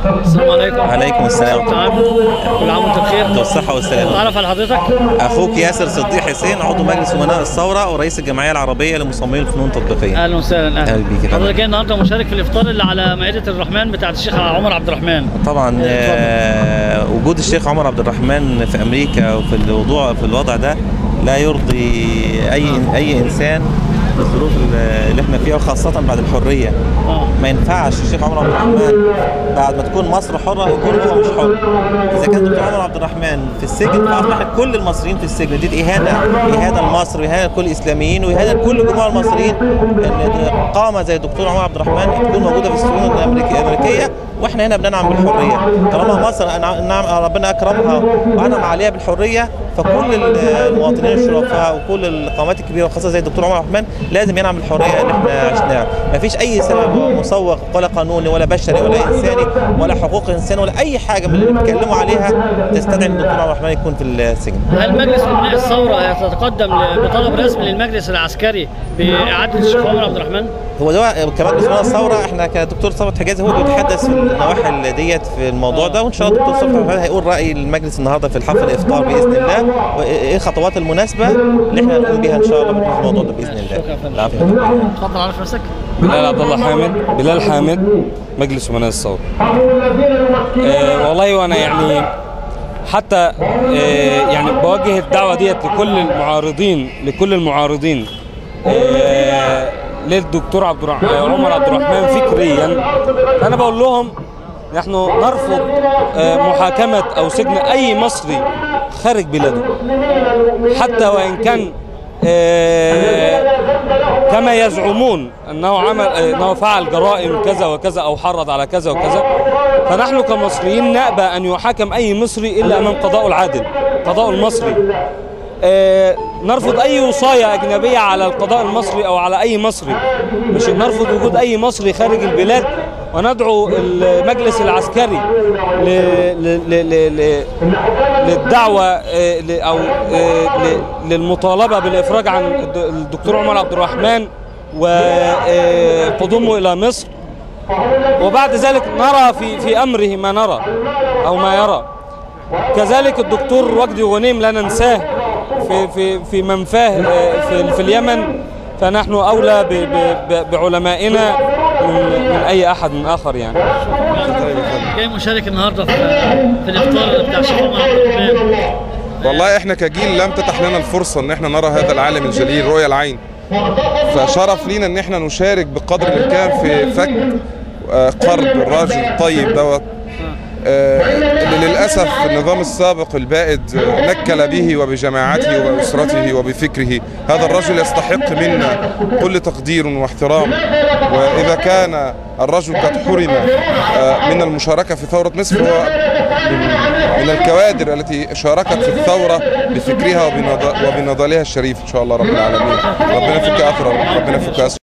السلام عليكم عليكم السلام تمام كل عام وانت بخير والصحة والسلامة تعرف على حضرتك أخوك ياسر صديق حسين عضو مجلس أمناء الثورة ورئيس الجمعية العربية لمصممي الفنون التطبيقية اهلا وسهلا أهلا بيك يا فندم. حضرتك جاي النهارده مشارك في الافطار اللي على مائده الرحمن بتاعه الشيخ عمر عبد الرحمن طبعا آه، وجود الشيخ عمر عبد الرحمن في أمريكا وفي الوضوع في الوضع ده لا يرضي أي أي إنسان في الظروف اللي احنا فيها وخاصة بعد الحرية اه ما ينفعش الشيخ عمر عبد الرحمن بعد ما تكون مصر حرة يكون هو مش حر إذا كان الدكتور عمر عبد الرحمن في السجن فأصبحت كل المصريين في السجن دي إهانة إهانة لمصر وإهانة لكل الإسلاميين وإهانة لكل جموع المصريين إن قامة زي الدكتور عمر عبد الرحمن تكون موجودة في السجون الأمريكية الأمريكية واحنا هنا بننعم بالحريه طالما مصر أنع- نعم ربنا اكرمها وانعم عليها بالحريه فكل ال- المواطنين الشرفاء وكل القامات الكبيره وخاصه زي الدكتور عمر عبد الرحمن لازم ينعم بالحريه اللي احنا عشناها مفيش اي سبب مسوق ولا قانوني ولا بشري ولا انساني ولا حقوق انسان ولا اي حاجه من اللي بيتكلموا عليها تستدعي ان الدكتور عمر عبد الرحمن يكون في السجن هل مجلس امناء الثوره هيتقدم ل- بطلب رسمي للمجلس العسكري باعاده الشيخ عمر عبد الرحمن؟ هو ده كمان بسم الله الثوره احنا كدكتور صفوت حجازي هو بيتحدث في النواحي ديت في الموضوع ده وان شاء الله الدكتور صفوت حجازي هيقول راي المجلس النهارده في الحفل الافطار باذن الله وايه الخطوات المناسبه اللي احنا هنقوم بيها ان شاء الله في الموضوع ده باذن الله شكرا يا فندم. العفو. اتفضل عارف نفسك؟ بلال عبد الله حامد بلال حامد مجلس امناء الثوره آه والله وانا يعني حتى آه يعني بوجه الدعوه ديت لكل المعارضين لكل المعارضين آه للدكتور عبد الرح- آه، عمر عبد الرحمن فكريا انا بقول لهم نحن نرفض آه، محاكمه او سجن اي مصري خارج بلاده حتى وان كان آه، كما يزعمون انه عمل انه فعل جرائم كذا وكذا او حرض على كذا وكذا فنحن كمصريين نأبى ان يحاكم اي مصري الا امام قضاء العادل قضاء المصري آه، نرفض اي وصايه اجنبيه على القضاء المصري او على اي مصري مش نرفض وجود اي مصري خارج البلاد وندعو المجلس العسكري ل... ل... ل... ل... ل... للدعوة آه، ل- أو آه، ل- للمطالبة بالإفراج عن الد- الدكتور عمر عبد الرحمن وقدومه إلى مصر وبعد ذلك نرى في في أمره ما نرى أو ما يرى كذلك الدكتور وجدي غنيم لا ننساه في في في منفاه آه، في في اليمن فنحن أولى ب- ب- ب- بعلمائنا من من أي أحد من آخر يعني جاي مشارك النهارده في في الافطار بتاع الشيخ عمر عبد الرحمن والله احنا كجيل لم تتح لنا الفرصه ان احنا نرى هذا العالم الجليل رؤيا العين فشرف لينا ان احنا نشارك بقدر الامكان في فك آه، قرب الراجل الطيب دوت آه، اللي للاسف النظام السابق البائد آه، نكل به وبجماعته وباسرته وبفكره هذا الرجل يستحق منا كل تقدير واحترام واذا كان الرجل قد حرم آه، من المشاركه في ثوره مصر هو من الكوادر التي شاركت في الثورة بفكرها وبنض- وبنضالها الشريف إن شاء الله رب العالمين ربنا يفك أثره ربنا يفك أسره